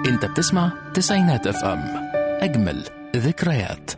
انت بتسمع تسعينات اف ام اجمل ذكريات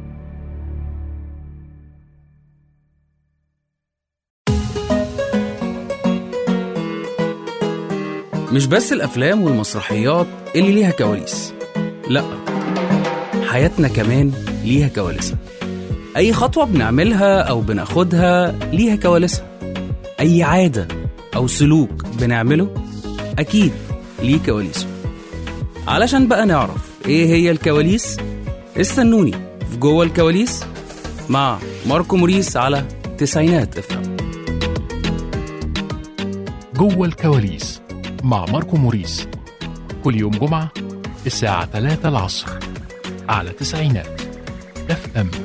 مش بس الأفلام والمسرحيات اللي ليها كواليس لأ حياتنا كمان ليها كواليسها أي خطوة بنعملها أو بناخدها ليها كواليسها أي عادة أو سلوك بنعمله أكيد ليه كواليسه علشان بقى نعرف إيه هي الكواليس استنوني في جوه الكواليس مع ماركو موريس على تسعينات افهم جوه الكواليس مع ماركو موريس كل يوم جمعة الساعة 3 العصر على تسعينات اف ام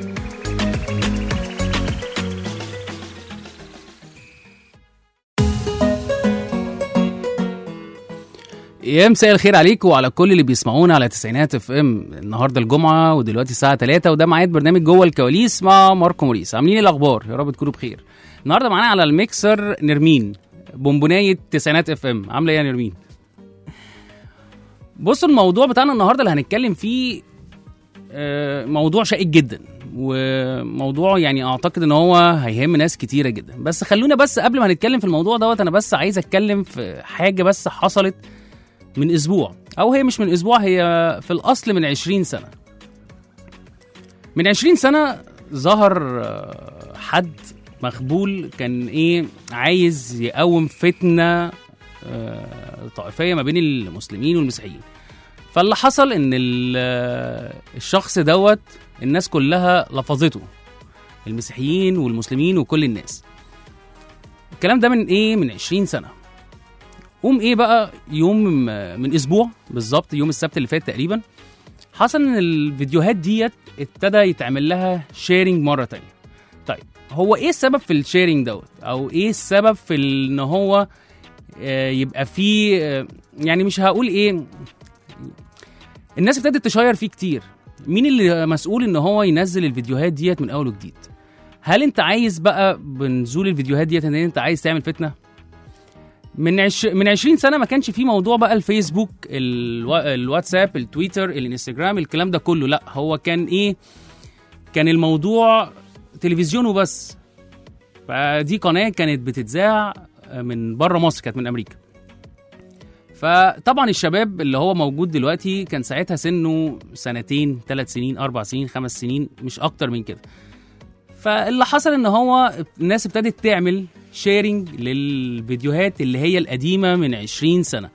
يا مساء الخير عليكم وعلى كل اللي بيسمعونا على تسعينات اف ام النهارده الجمعه ودلوقتي الساعه 3 وده ميعاد برنامج جوه الكواليس مع ماركو موريس عاملين ايه الاخبار يا رب تكونوا بخير النهارده معانا على الميكسر نرمين بونبونايه تسعينات اف ام عامله ايه يا نرمين بصوا الموضوع بتاعنا النهارده اللي هنتكلم فيه آه، موضوع شائك جدا وموضوع يعني اعتقد ان هو هيهم ناس كتيره جدا بس خلونا بس قبل ما نتكلم في الموضوع دوت انا بس عايز اتكلم في حاجه بس حصلت من اسبوع او هي مش من اسبوع هي في الاصل من 20 سنه من 20 سنه ظهر آه، حد مخبول كان ايه عايز يقوم فتنه آه، طائفيه ما بين المسلمين والمسيحيين فاللي حصل ان ال- آه، الشخص دوت الناس كلها لفظته المسيحيين والمسلمين وكل الناس الكلام ده من ايه من 20 سنه قوم ايه بقى يوم من اسبوع بالظبط يوم السبت اللي فات تقريبا حصل ان الفيديوهات ديت ابتدى يتعمل لها شيرنج مره تانية طيب هو ايه السبب في الشيرنج دوت او ايه السبب في ان هو آه، يبقى فيه آه، يعني مش هقول ايه الناس ابتدت تشير فيه كتير مين اللي مسؤول ان هو ينزل الفيديوهات ديت من اول وجديد هل انت عايز بقى بنزول الفيديوهات ديت ان انت عايز تعمل فتنه من عش... من 20 سنه ما كانش في موضوع بقى الفيسبوك الو... الواتساب التويتر الانستجرام الكلام ده كله لا هو كان ايه كان الموضوع تلفزيون وبس فدي قناه كانت بتتذاع من بره مصر كانت من امريكا فطبعا الشباب اللي هو موجود دلوقتي كان ساعتها سنه سنتين ثلاث سنين اربع سنين خمس سنين مش اكتر من كده فاللي حصل ان هو الناس ابتدت تعمل شيرنج للفيديوهات اللي هي القديمه من 20 سنه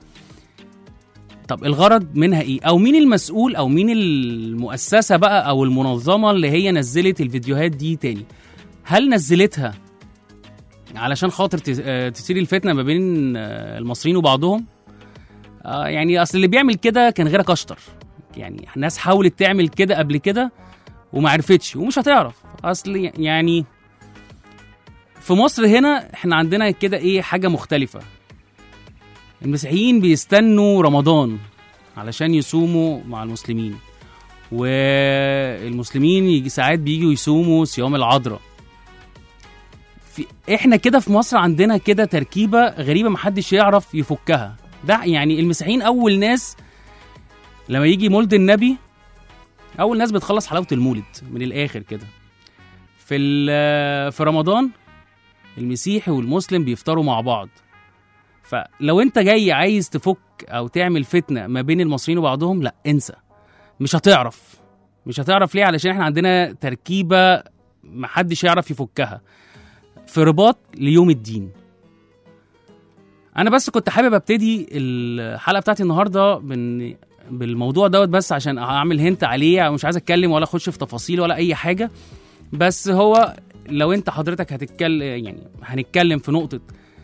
طب الغرض منها ايه او مين المسؤول او مين المؤسسه بقى او المنظمه اللي هي نزلت الفيديوهات دي تاني هل نزلتها علشان خاطر تس- آه، تثير الفتنه ما بين آه، المصريين وبعضهم آه، يعني اصل اللي بيعمل كده كان غيرك اشطر يعني ناس حاولت تعمل كده قبل كده وما عرفتش ومش هتعرف اصل يعني في مصر هنا احنا عندنا كده ايه حاجه مختلفه المسيحيين بيستنوا رمضان علشان يصوموا مع المسلمين والمسلمين يجي ساعات بيجوا يصوموا صيام العذراء في احنا كده في مصر عندنا كده تركيبه غريبه محدش يعرف يفكها ده يعني المسيحيين اول ناس لما يجي مولد النبي اول ناس بتخلص حلاوه المولد من الاخر كده في ال- في رمضان المسيحي والمسلم بيفطروا مع بعض فلو انت جاي عايز تفك او تعمل فتنه ما بين المصريين وبعضهم لا انسى مش هتعرف مش هتعرف ليه علشان احنا عندنا تركيبه محدش يعرف يفكها في رباط ليوم الدين انا بس كنت حابب ابتدي الحلقه بتاعتي النهارده من بالموضوع دوت بس عشان اعمل هنت عليه مش عايز اتكلم ولا اخش في تفاصيل ولا اي حاجه بس هو لو انت حضرتك هتتكلم يعني هنتكلم في نقطه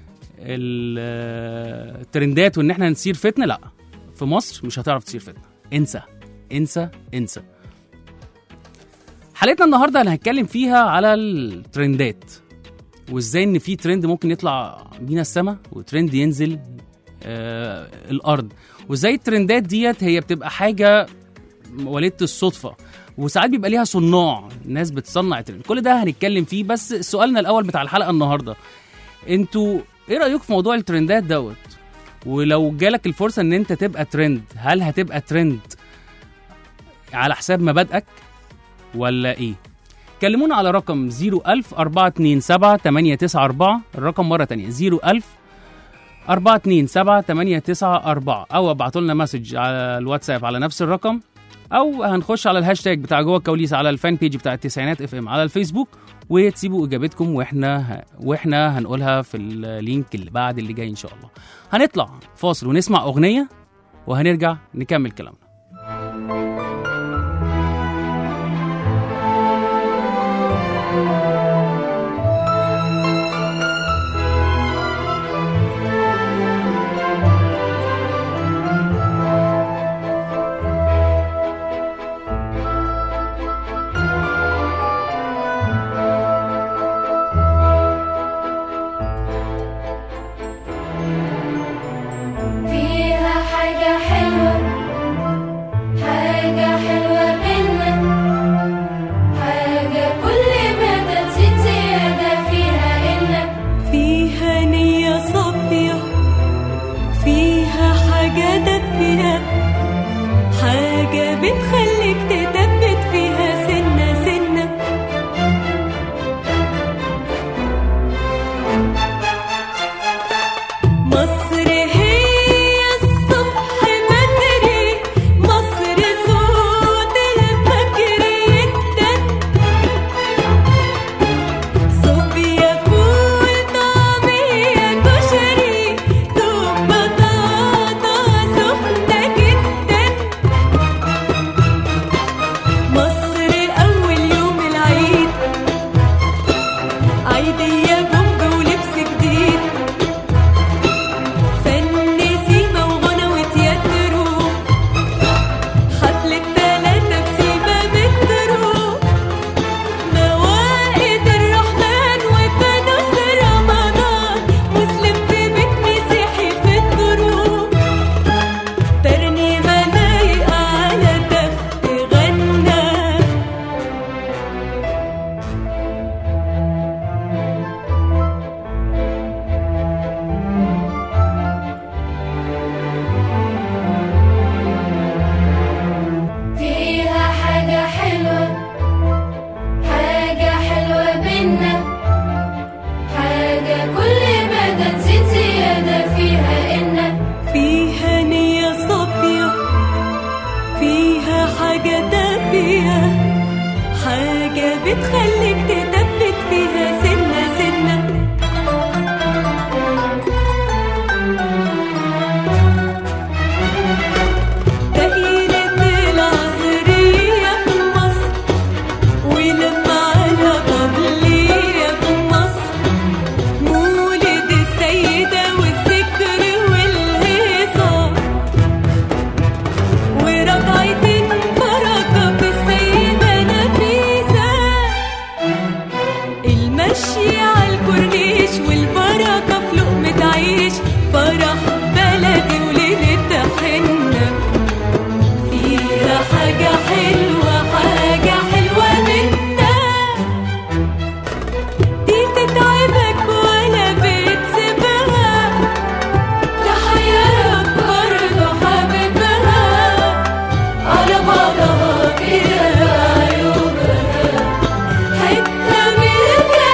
ال- الترندات وان احنا نصير فتنه لا في مصر مش هتعرف تصير فتنه انسى انسى انسى حلقتنا النهارده اللي هنتكلم فيها على الترندات وازاي ان في ترند ممكن يطلع بينا السما وترند ينزل آه الارض وازاي الترندات ديت هي بتبقى حاجه وليده الصدفه وساعات بيبقى ليها صناع ناس بتصنع ترند كل ده هنتكلم فيه بس سؤالنا الاول بتاع الحلقه النهارده انتوا ايه رايكم في موضوع الترندات دوت ولو جالك الفرصه ان انت تبقى ترند هل هتبقى ترند على حساب مبادئك ولا ايه كلمونا على رقم 01000 427 894 الرقم مره تانية 01000 427 894 او ابعتوا لنا مسج على الواتساب على نفس الرقم او هنخش على الهاشتاج بتاع جوه الكواليس على الفان بيج بتاع التسعينات اف ام على الفيسبوك وتسيبوا اجابتكم واحنا واحنا هنقولها في اللينك اللي بعد اللي جاي ان شاء الله هنطلع فاصل ونسمع اغنيه وهنرجع نكمل كلامنا فيها حاجة حلوة حاجة حلوة منا حاجة كل ما تزيد زيادة فيها إنك فيها نية صافية فيها حاجة دافية حاجة بتخليك تثبت فيها سنة سنة مصر هي الصبح بدري مصر صوت الفجر يدن صوبيا فول طعمية كشري دوب بطاطا سخنة جدا مصر أول يوم العيد عيدية بومب ولبس جديد فن سيما وغنى وتياترو حفلة تلاتة بسيما مترو موائد الرحمن وفانوس رمضان مسلم في بيت مسيحي في الدروب ترنيمة لايقة على دف غنى فيها حاجة حلوة حاجة حلوة بينا حاجة كل ما تزيد زيادة فيها إنك فيها نية صافية فيها حاجة دافية حاجة بتخليك تثبت فيها سنة سنة دائرة العصرية في مصر ولما على قبلية في مصر مولد السيدة والذكر والهيصة وركعتين بركة في السيدة نفيسة المشي على الكورنيش والبركة في لقمة عيش فرح بلدي وليلة حنة فيها حاجة حلوة حاجة حلوة منا دي تتعبك ولا بتسيبها تحيرك برضه حبيبها على بعضها كده عيوبها حتة من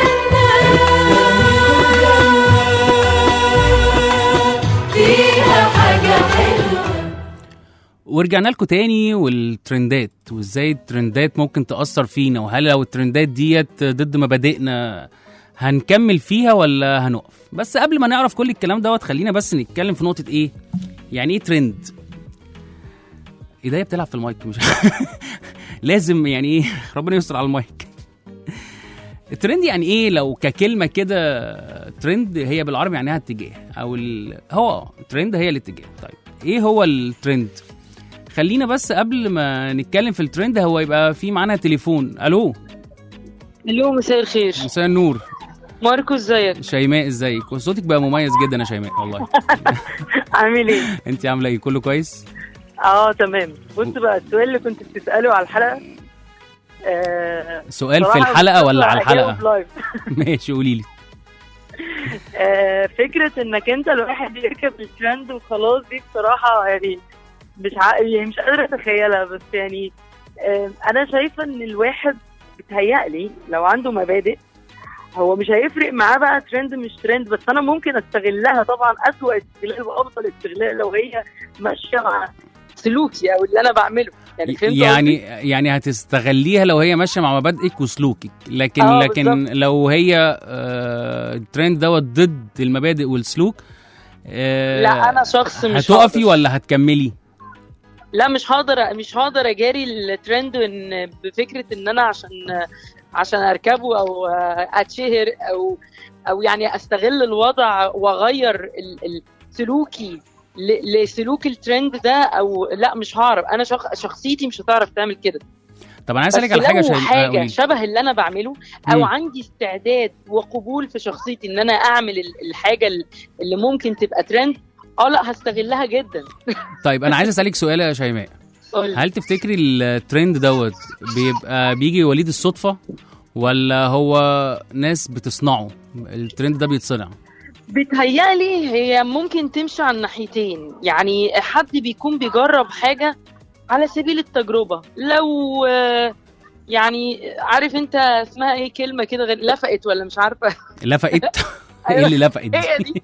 الجنة فيها حاجة حلوة ورجعنا لكم تاني والترندات وازاي الترندات ممكن تأثر فينا وهل لو الترندات ديت ضد مبادئنا هنكمل فيها ولا هنقف بس قبل ما نعرف كل الكلام دوت خلينا بس نتكلم في نقطة ايه يعني ايه ترند ايديا بتلعب في المايك مش لازم يعني ايه ربنا يستر على المايك الترند يعني ايه لو ككلمه كده ترند هي بالعربي معناها اتجاه او ال... هو ترند هي الاتجاه طيب ايه هو الترند خلينا بس قبل ما نتكلم في الترند هو يبقى في معانا تليفون الو الو مساء الخير مساء النور ماركو ازيك شيماء ازيك وصوتك بقى مميز جدا يا شيماء والله عامل ايه انت عامله ايه كله كويس اه تمام بص بقى السؤال اللي كنت بتساله على الحلقه آه سؤال في صراحة الحلقه ولا على هجاوب الحلقه لايف ماشي قولي لي آه، فكره انك انت الواحد يركب الترند وخلاص دي بصراحه يعني مش ع... يعني مش قادره اتخيلها بس يعني آه، انا شايفه ان الواحد بتهيألي لو عنده مبادئ هو مش هيفرق معاه بقى ترند مش ترند بس انا ممكن استغلها طبعا اسوأ استغلال وافضل استغلال لو هي ماشيه مع سلوكي او اللي انا بعمله يعني فهمت يعني قصدي؟ يعني هتستغليها لو هي ماشيه مع مبادئك وسلوكك لكن آه، لكن لو هي آه، الترند دوت ضد المبادئ والسلوك آه، لا انا شخص مش هتقفي هقدر. ولا هتكملي لا مش هقدر مش هقدر اجاري الترند ان بفكره ان انا عشان عشان اركبه او اتشهر او او يعني استغل الوضع واغير ال- ال- سلوكي ل- لسلوك الترند ده او لا مش هعرف انا شخ... شخصيتي مش هتعرف تعمل كده طب انا عايز بس اسالك على حاجه لو شيء آه، حاجه قولي. شبه اللي انا بعمله او مم. عندي استعداد وقبول في شخصيتي ان انا اعمل ال- الحاجه اللي ممكن تبقى ترند اه لا هستغلها جدا طيب انا عايز اسالك سؤال يا شيماء قولي. هل تفتكري الترند دوت بيبقى بيجي وليد الصدفه ولا هو ناس بتصنعه الترند ده بيتصنع بيتهيألي هي ممكن تمشي على الناحيتين يعني حد بيكون بيجرب حاجة على سبيل التجربة لو آه، يعني عارف انت اسمها ايه كلمة كده غير لفقت ولا مش عارفة لفقت ايه اللي لفقت دي؟ هي دي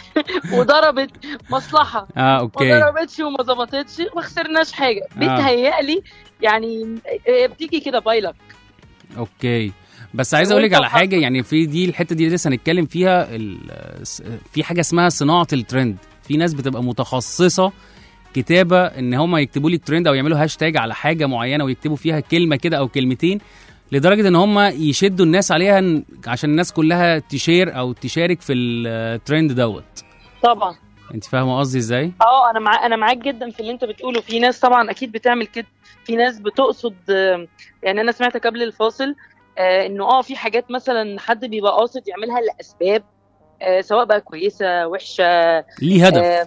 وضربت مصلحة اه ما اوكي ضربتش وما ظبطتش ما خسرناش حاجة بيتهيألي يعني هي بتيجي كده بايلك اوكي بس عايز لو اقول لك انت على حاجه حاطط- يعني في دي الحته دي لسه هنتكلم فيها ال- س- في حاجه اسمها صناعه الترند في ناس بتبقى متخصصه كتابه ان هم يكتبوا لي الترند او يعملوا هاشتاج على حاجه معينه ويكتبوا فيها كلمه كده او كلمتين لدرجه ان هم يشدوا الناس عليها إن- عشان الناس كلها تشير او تشارك في الترند دوت طبعا انت فاهمه قصدي ازاي اه انا مع... انا معاك جدا في اللي انت بتقوله في ناس طبعا اكيد بتعمل كده في ناس بتقصد آه، يعني انا سمعت قبل الفاصل آه، انه اه في حاجات مثلا حد بيبقى قاصد يعملها لاسباب آه، سواء بقى كويسه وحشه ليه هدف آه،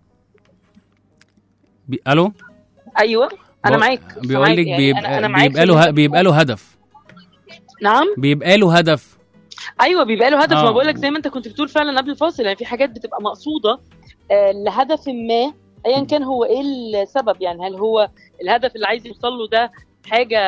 بي... الو ايوه انا بق- معاك بيقول سامعاك لك يعني بيبقى انا انا معاك بيبقى في له اللي ه- انت بيبقى له هدف بتقوله. نعم بيبقى له هدف ايوه بيبقى له هدف آه. ما بقول لك زي ما انت كنت بتقول فعلا قبل الفاصل يعني في حاجات بتبقى مقصوده آه، لهدف ما ايا كان هو ايه السبب يعني هل هو الهدف اللي عايز يوصل له ده حاجه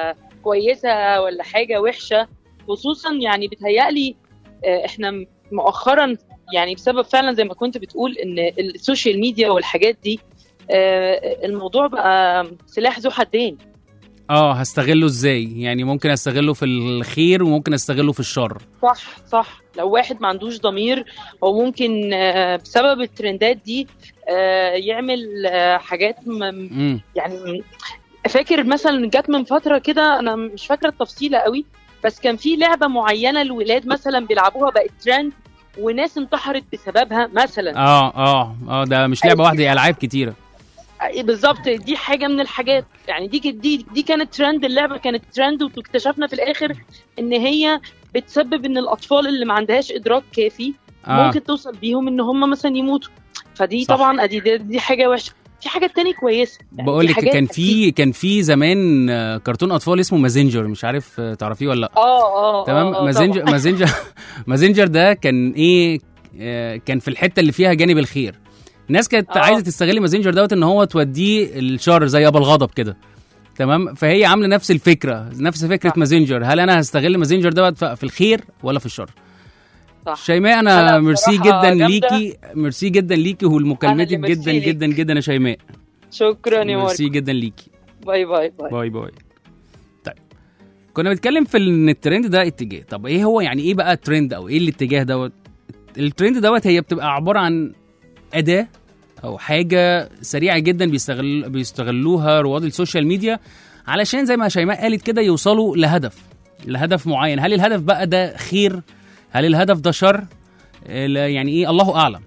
كويسه ولا حاجه وحشه خصوصا يعني بتهيألي آه، احنا مؤخرا يعني بسبب فعلا زي ما كنت بتقول ان السوشيال ميديا والحاجات دي آه، الموضوع بقى سلاح ذو حدين اه هستغله ازاي يعني ممكن استغله في الخير وممكن استغله في الشر صح صح لو واحد ما عندوش ضمير هو ممكن آه، بسبب الترندات دي آه، يعمل آه، حاجات م- امم يعني فاكر مثلا جت من فتره كده انا مش فاكره التفصيله قوي بس كان في لعبه معينه الولاد مثلا بيلعبوها بقت ترند وناس انتحرت بسببها مثلا اه اه اه ده مش لعبه واحده دي العاب كتيره آه، بالظبط دي حاجه من الحاجات يعني دي دي دي كانت ترند اللعبه كانت ترند واكتشفنا في الاخر ان هي بتسبب ان الاطفال اللي ما عندهاش ادراك كافي اه ممكن توصل بيهم ان هم مثلا يموتوا فدي صح. طبعا ادي دي, دي حاجه وحشه في حاجات تانية كويسه يعني بقول في لك حاجات كان أكيد. في كان في زمان آه، كرتون اطفال اسمه مازنجر مش عارف آه، تعرفيه ولا لا اه اه تمام آه، آه، مازنجر طبعاً. مازنجر مازنجر ده كان ايه آه، كان في الحته اللي فيها جانب الخير الناس كانت آه. عايزه تستغل مازنجر دوت ان هو توديه الشر زي ابو الغضب كده تمام فهي عامله نفس الفكره نفس فكره صح. مازنجر هل انا هستغل مازنجر دوت ف- في الخير ولا في الشر صح. شيماء انا أنا ميرسي بصراحة جدا جامدة. ليكي ميرسي جدا ليكي ولمكالمتك أنا اللي جدا ميرسي ليك. جدا جدا يا شيماء شكرا يا مارك ميرسي جدا ليكي باي باي باي باي باي طيب كنا بنتكلم في ان الترند ده اتجاه طب ايه هو يعني ايه بقى الترند او ايه الاتجاه دوت الترند دوت هي بتبقى عباره عن اداه او حاجه سريعه جدا بيستغل بيستغلوها رواد السوشيال ميديا علشان زي ما شيماء قالت كده يوصلوا لهدف لهدف معين هل الهدف بقى ده خير هل الهدف ده شر آه، لا، يعني ايه الله اعلم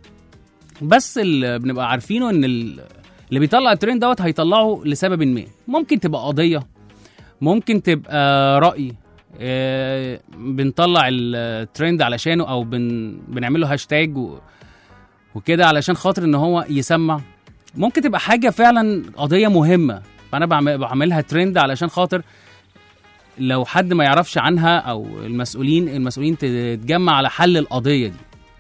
بس اللي بنبقى عارفينه ان ال- اللي بيطلع الترند دوت هيطلعه لسبب ما ممكن تبقى قضيه ممكن تبقى راي آه، بنطلع الترند علشانه او بن بنعمل له هاشتاج و- وكده علشان خاطر ان هو يسمع ممكن تبقى حاجه فعلا قضيه مهمه فانا بعمل- بعملها ترند علشان خاطر لو حد ما يعرفش عنها او المسؤولين المسؤولين تتجمع على حل القضيه دي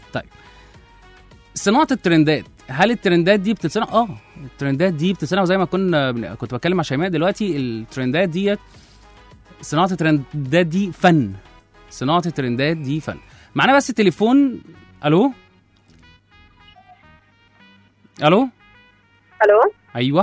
طيب صناعه الترندات هل الترندات دي بتتصنع اه الترندات دي بتتصنع زي ما كنا بن- كنت بتكلم مع شيماء دلوقتي الترندات ديت صناعه الترندات دي فن صناعه الترندات دي فن معانا بس التليفون الو الو الو ايوه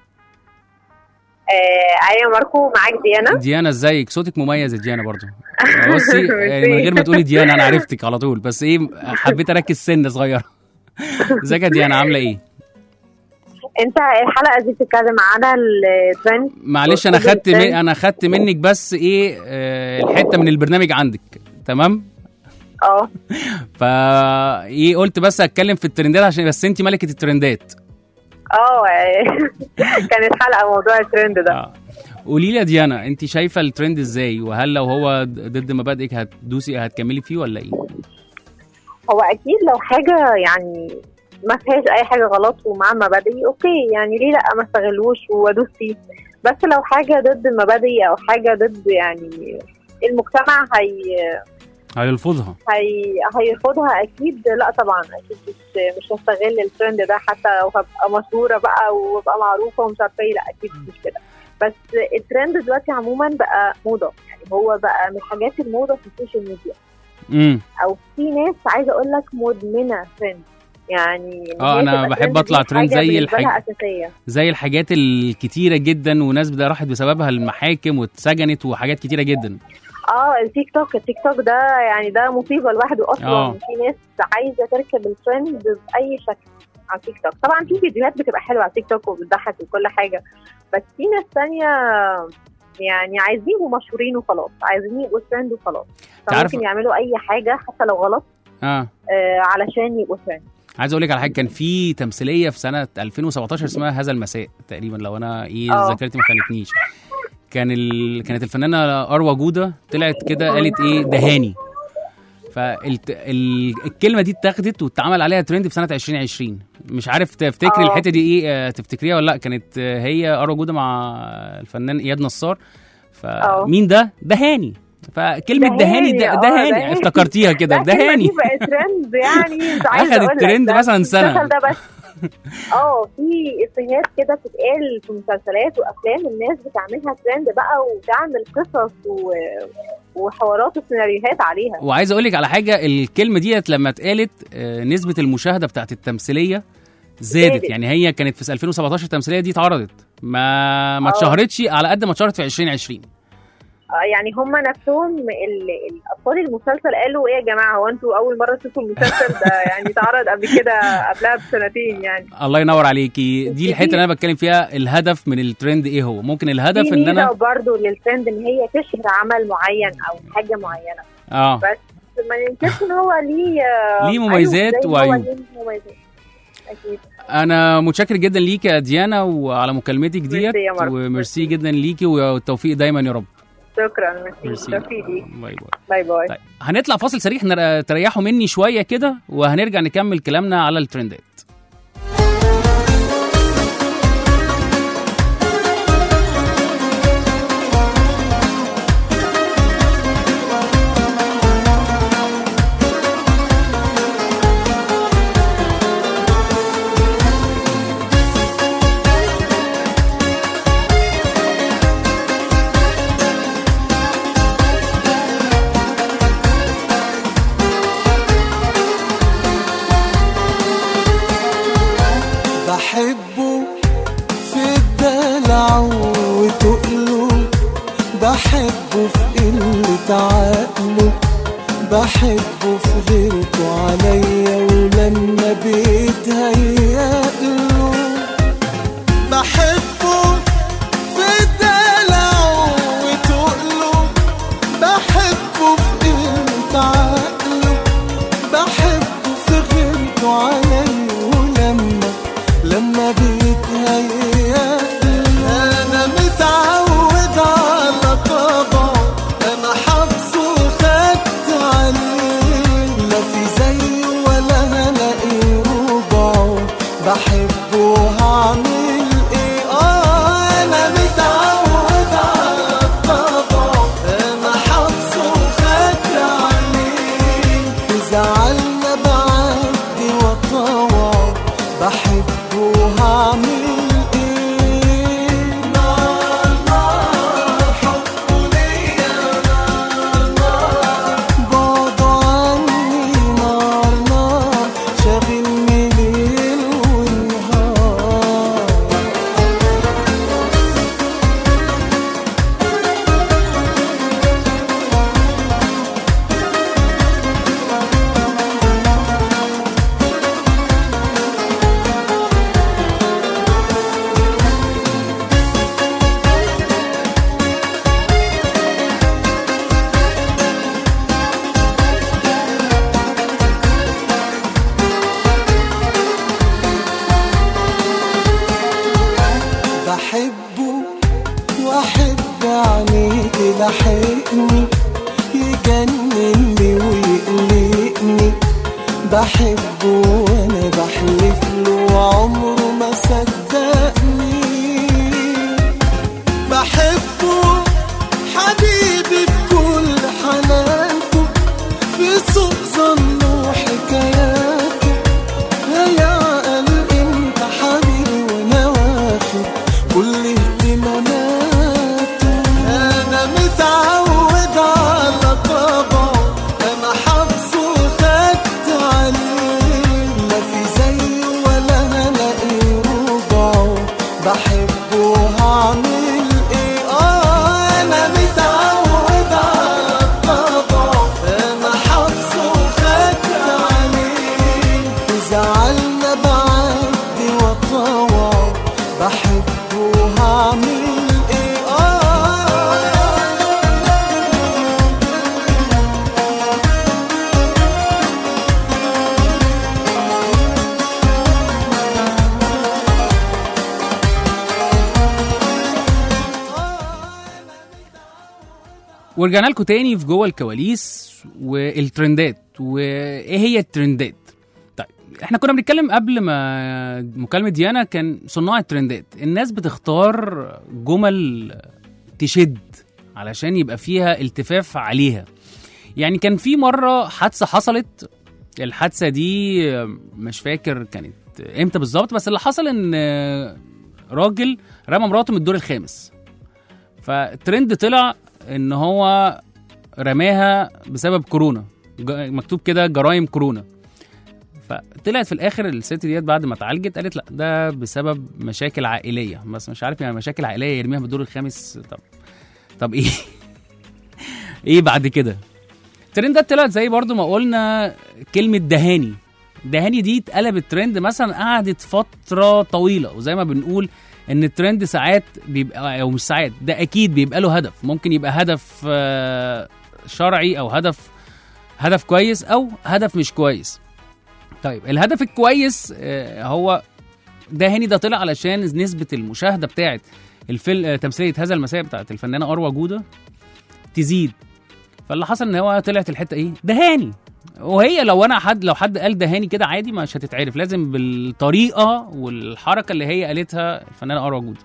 آه ايوه ماركو معاك ديانا ديانا ازيك صوتك مميز يا ديانا برضو بصي آه، من غير ما تقولي ديانا انا عرفتك على طول بس ايه حبيت اركز سن صغيره ازيك يا ديانا عامله ايه انت الحلقه دي بتتكلم على الترند معلش انا بص، خدت من الترند- انا خدت منك بس ايه آه، الحته من البرنامج عندك تمام اه فا ايه قلت بس اتكلم في الترندات عشان بس انت ملكه الترندات اه كانت حلقه موضوع الترند ده آه. قولي لي يا ديانا انت شايفه الترند ازاي وهل لو هو ضد مبادئك هتدوسي هتكملي فيه ولا ايه هو اكيد لو حاجه يعني ما فيهاش اي حاجه غلط ومع مبادئي اوكي يعني ليه لا ما استغلوش وادوس فيه بس لو حاجه ضد مبادئي او حاجه ضد يعني المجتمع هي هيلفظها هي هيرفضها اكيد لا طبعا اكيد مش مش هستغل الترند ده حتى لو هبقى مشهوره بقى وابقى معروفه ومش عارفه ايه لا اكيد مش كده بس الترند دلوقتي عموما بقى موضه يعني هو بقى من حاجات الموضه في السوشيال ميديا امم او في ناس عايزه اقول لك مدمنه ترند يعني إن آه، هي أنا تبقى بحب ترند دي أطلع ترند حاجة زي بالنسبة لها الحاج- اساسيه زي الحاجات الكتيره جدا وناس ده راحت بسببها المحاكم واتسجنت وحاجات كتيره جدا اه التيك توك التيك توك ده يعني ده مصيبه لوحده اصلا آه. في ناس عايزه تركب الترند باي شكل على التيك توك طبعا في فيديوهات بتبقى حلوه على التيك توك وبتضحك وكل حاجه بس في ناس تانية يعني عايزين يبقوا مشهورين وخلاص عايزين يبقوا ترند وخلاص تعرف- فممكن يعملوا اي حاجه حتى لو غلط اه آه علشان يبقوا ترند عايز اقول لك على حاجه كان في تمثيليه في سنه 2017 اسمها هذا المساء تقريبا لو انا ايه آه. ذاكرتي ما خانتنيش كان ال... كانت الفنانه اروى جوده طلعت كده قالت ايه دهاني فالكلمه دي اتاخدت واتعمل عليها ترند في سنه 2020 مش عارف تفتكري آه. الحته دي ايه آه، تفتكريها ولا لا كانت آه، هي اروى جوده مع الفنان اياد نصار آه. فمين ده دهاني فكلمه دهاني ده آه، دهاني افتكرتيها كده لا، الكلمة دهاني دي بقت ترند يعني مش عايزه أخدت اقول لك ترند ده مثلاً في سنة. المسلسل ده بس اه في افيهات كده بتتقال في مسلسلات وافلام الناس بتعملها ترند بقى وتعمل قصص و... وحوارات وسيناريوهات عليها وعايز اقول لك على حاجه الكلمه ديت لما اتقالت آه، نسبه المشاهده بتاعت التمثيليه زادت زادت. يعني هي كانت في 2017 التمثيليه دي اتعرضت ما ما آه. اتشهرتش على قد ما اتشهرت في 2020 آه، يعني هم نفسهم ال- الابطال المسلسل قالوا ايه يا جماعه هو انتوا اول مره تشوفوا المسلسل ده يعني اتعرض قبل كده قبلها بسنتين يعني الله ينور عليكي دي الحته اللي انا بتكلم فيها الهدف من الترند ايه هو ممكن الهدف في ان انا ميزه برضه للترند ان هي تشهر عمل معين او حاجه معينه اه بس ما ننكرش ان هو ليه آه، ليه مميزات عيوب زي ما هو وعيوب. ليه مميزات اكيد انا متشكر جدا ليكي يا ديانا وعلى مكالمتك ديت ميرسي يا ماركو. وميرسي جدا ليكي والتوفيق دايما يا رب شكرا ميرسي ميرسي توفيق ليك. باي باي باي باي طيب هنطلع فاصل سريع نر- تريحوا مني شويه كده وهنرجع نكمل كلامنا على الترندات بحبه في الدلع وتقله بحبه في قلة عقله بحبه في غيرته عليا ولما بيتهيأله بحبه في الدلع وتقله بحبه في قلة عقله بحبه في غيرته عليا ولما لما بيتهيأ انا متعود على طبعه انا حافظه وخدت عليه لا في زيه ولا هلاقي ربعه بحبه وهعمل ايه اه انا متعود على طبعه انا حافظه وخدت عليه زعلنا بعد يلاحقني يجنني ويقلقني بحبه وانا بحلف له عمره ما صدقني بحبه حبيبي بكل حنانته في سوق ظنه وحكاياته هيعقل انت حبيبي وانا واخد كل اهتماماته انا متعود على طبعه انا حافظه وخدت عليه لا في زيه ولا هلاقي ربعه بحبه وهعمل ايه اه انا متعود على طبعه انا حافظه وخدت عليه زعلنا بعدي وطوعه بحبه وهعمل ايه اه ورجعنا لكم تاني في جوه الكواليس والترندات وايه هي الترندات طيب احنا كنا بنتكلم قبل ما مكالمه ديانا كان صناع الترندات الناس بتختار جمل تشد علشان يبقى فيها التفاف عليها يعني كان في مره حادثه حصلت الحادثه دي مش فاكر كانت امتى بالظبط بس اللي حصل ان راجل رمى مراته من الدور الخامس فترند طلع ان هو رماها بسبب كورونا ج- مكتوب كده جرائم كورونا فطلعت في الاخر الست ديت بعد ما اتعالجت قالت لا ده بسبب مشاكل عائليه بس مش عارف يعني مشاكل عائليه يرميها من الدور الخامس طب طب ايه ايه بعد كده الترندات طلعت زي برضو ما قلنا كلمه دهاني دهاني دي اتقلبت ترند مثلا قعدت فتره طويله وزي ما بنقول ان الترند ساعات بيبقى او مش ساعات ده اكيد بيبقى له هدف ممكن يبقى هدف آه، شرعي او هدف هدف كويس او هدف مش كويس طيب الهدف الكويس آه، هو ده هاني ده طلع علشان نسبة المشاهدة بتاعت الفيلم تمثيلية هذا المساء بتاعت الفنانة أروى جودة تزيد فاللي حصل ان هو طلعت الحتة ايه ده هاني وهي لو انا حد لو حد قال ده هاني كده عادي مش هتتعرف لازم بالطريقة والحركة اللي هي قالتها الفنانة أروى جودة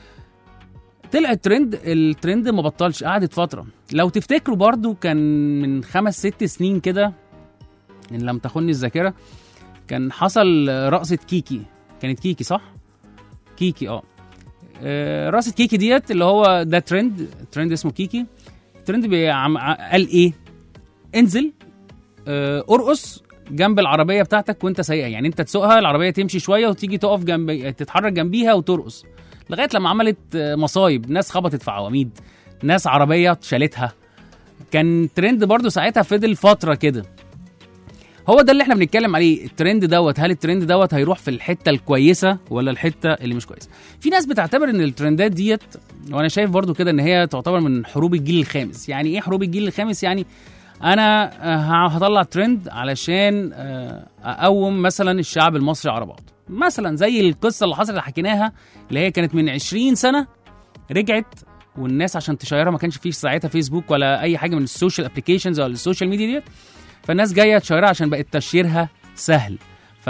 طلع الترند الترند ما بطلش قعدت فترة لو تفتكروا برضو كان من خمس ست سنين كده ان لم تخني الذاكرة كان حصل رقصة كيكي كانت كيكي صح؟ كيكي اه آه، رقصة كيكي ديت اللي هو ده ترند ترند اسمه كيكي ترند بيعم... قال ايه؟ انزل آه، ارقص جنب العربية بتاعتك وانت سايقها يعني انت تسوقها العربية تمشي شوية وتيجي تقف جنب تتحرك جنبيها وترقص لغاية لما عملت آه، مصايب ناس خبطت في عواميد ناس عربية شالتها كان ترند برضو ساعتها فضل فترة كده هو ده اللي احنا بنتكلم عليه الترند دوت هل الترند دوت هيروح في الحته الكويسه ولا الحته اللي مش كويسه في ناس بتعتبر ان الترندات ديت وانا شايف برضو كده ان هي تعتبر من حروب الجيل الخامس يعني ايه حروب الجيل الخامس يعني انا آه، هطلع ترند علشان آه، اقوم مثلا الشعب المصري على بعض مثلا زي القصه اللي حصلت اللي حكيناها اللي هي كانت من 20 سنه رجعت والناس عشان تشيرها ما كانش فيه ساعتها فيسبوك ولا اي حاجه من السوشيال ابلكيشنز ولا السوشيال ميديا ديت فالناس جايه تشيرها عشان بقت تشيرها سهل ف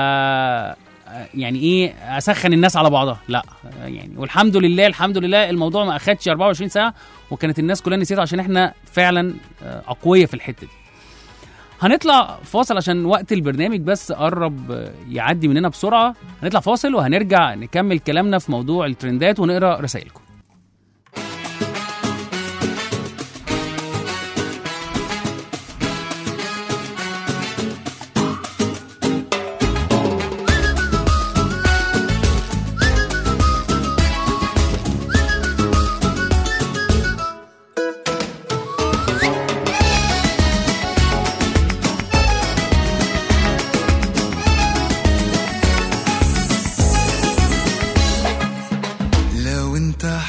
يعني ايه اسخن الناس على بعضها لا يعني والحمد لله الحمد لله الموضوع ما اخدش 24 ساعه وكانت الناس كلها نسيت عشان احنا فعلا آه، اقوياء في الحته دي هنطلع فاصل عشان وقت البرنامج بس قرب آه، يعدي مننا بسرعه هنطلع فاصل وهنرجع نكمل كلامنا في موضوع الترندات ونقرا رسائلكم لو انت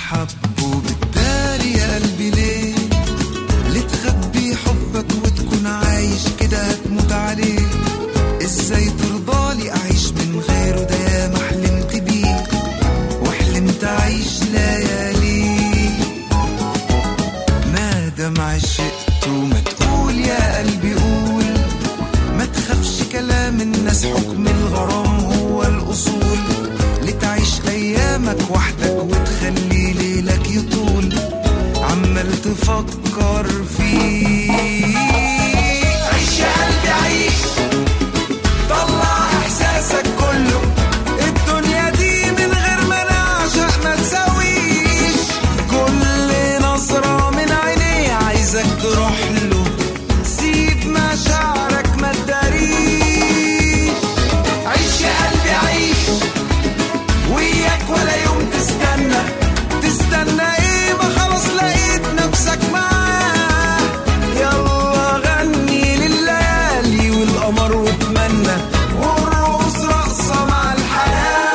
الغرام هو الأصول لتعيش أيامك وحدك وتخلي ليلك يطول عمال تفكر فيه عيش يا قلبي عيش طلع إحساسك كله الدنيا دي من غير ما نعشق ما تساويش كل نظرة من عينيه عايزك تروح له سيب مشاعرك ما تداريش عيش يا قلبي عيش وياك ولا يوم تستنى تستنى ايه ما خلاص لقيت نفسك معاه يلا غني لليالي والقمر واتمنى ورقص رقصة مع الحياة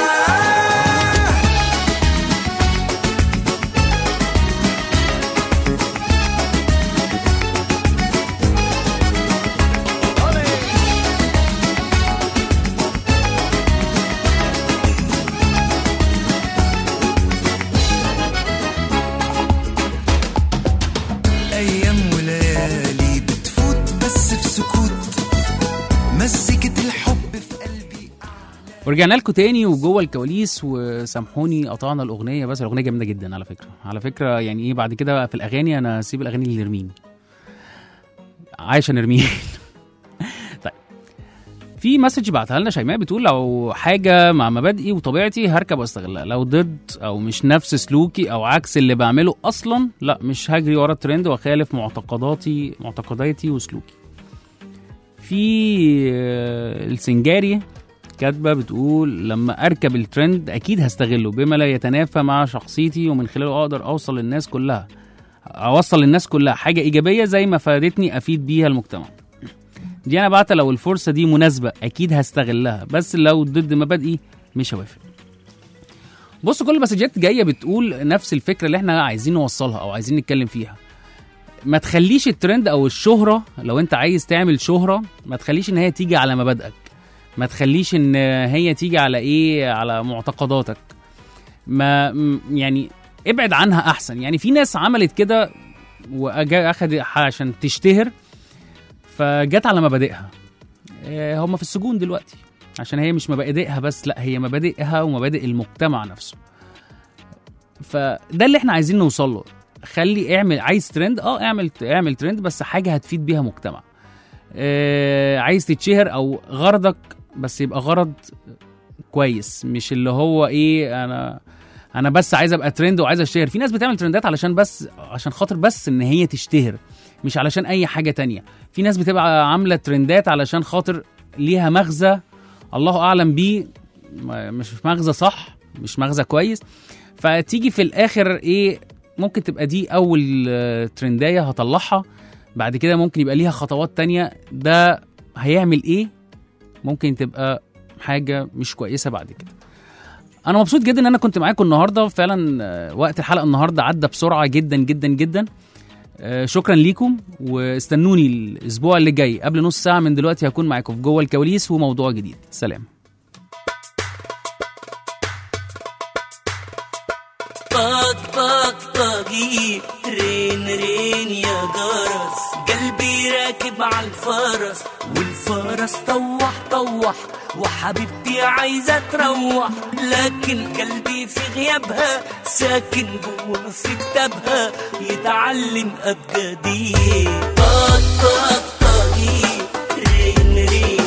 أيام وليالي بتفوت بس في سكوت مزيكة الحب في قلبي ورجعنا لكم تاني وجوه الكواليس وسامحوني قطعنا الاغنيه بس الاغنيه جامده جدا على فكره على فكره يعني ايه بعد كده في الاغاني انا هسيب الاغاني اللي نرمين عايشه نرمين طيب في مسج بعتها لنا شيماء بتقول لو حاجه مع مبادئي وطبيعتي هركب واستغلها لو ضد او مش نفس سلوكي او عكس اللي بعمله اصلا لا مش هجري ورا الترند واخالف معتقداتي معتقداتي وسلوكي في آه، السنجاري كاتبه بتقول لما اركب الترند اكيد هستغله بما لا يتنافى مع شخصيتي ومن خلاله اقدر اوصل للناس كلها اوصل للناس كلها حاجه ايجابيه زي ما فادتني افيد بيها المجتمع دي انا بعت لو الفرصه دي مناسبه اكيد هستغلها بس لو ضد مبادئي مش هوافق بص كل المسجات جايه بتقول نفس الفكره اللي احنا عايزين نوصلها او عايزين نتكلم فيها ما تخليش الترند او الشهره لو انت عايز تعمل شهره ما تخليش ان هي تيجي على مبادئك ما تخليش ان هي تيجي على ايه على معتقداتك ما م- يعني ابعد عنها احسن يعني في ناس عملت كده واجا اخد عشان تشتهر فجت على مبادئها آه، هم في السجون دلوقتي عشان هي مش مبادئها بس لا هي مبادئها ومبادئ المجتمع نفسه فده اللي احنا عايزين نوصل له خلي اعمل عايز ترند اه اعمل اعمل ترند بس حاجه هتفيد بيها مجتمع آه عايز تتشهر او غرضك بس يبقى غرض كويس مش اللي هو ايه انا انا بس عايز ابقى ترند وعايز اشتهر في ناس بتعمل ترندات علشان بس عشان خاطر بس ان هي تشتهر مش علشان اي حاجه تانية في ناس بتبقى عامله ترندات علشان خاطر ليها مغزى الله اعلم بيه ما- مش مغزى صح مش مغزى كويس فتيجي في الاخر ايه ممكن تبقى دي اول آه، ترندايه هطلعها بعد كده ممكن يبقى ليها خطوات تانية ده هيعمل ايه ممكن تبقى حاجه مش كويسه بعد كده انا مبسوط جدا ان انا كنت معاكم النهارده فعلا آه، وقت الحلقه النهارده عدى بسرعه جدا جدا جدا آه، شكرا ليكم واستنوني الاسبوع اللي جاي قبل نص ساعه من دلوقتي هكون معاكم في جوه الكواليس وموضوع جديد سلام طق طق طقي رين رين يا جرس قلبي راكب على الفرس والفرس طوح طوح وحبيبتي عايزة تروح لكن قلبي في غيابها ساكن جوا في كتابها يتعلم أبجدي طق طق طقي رين رين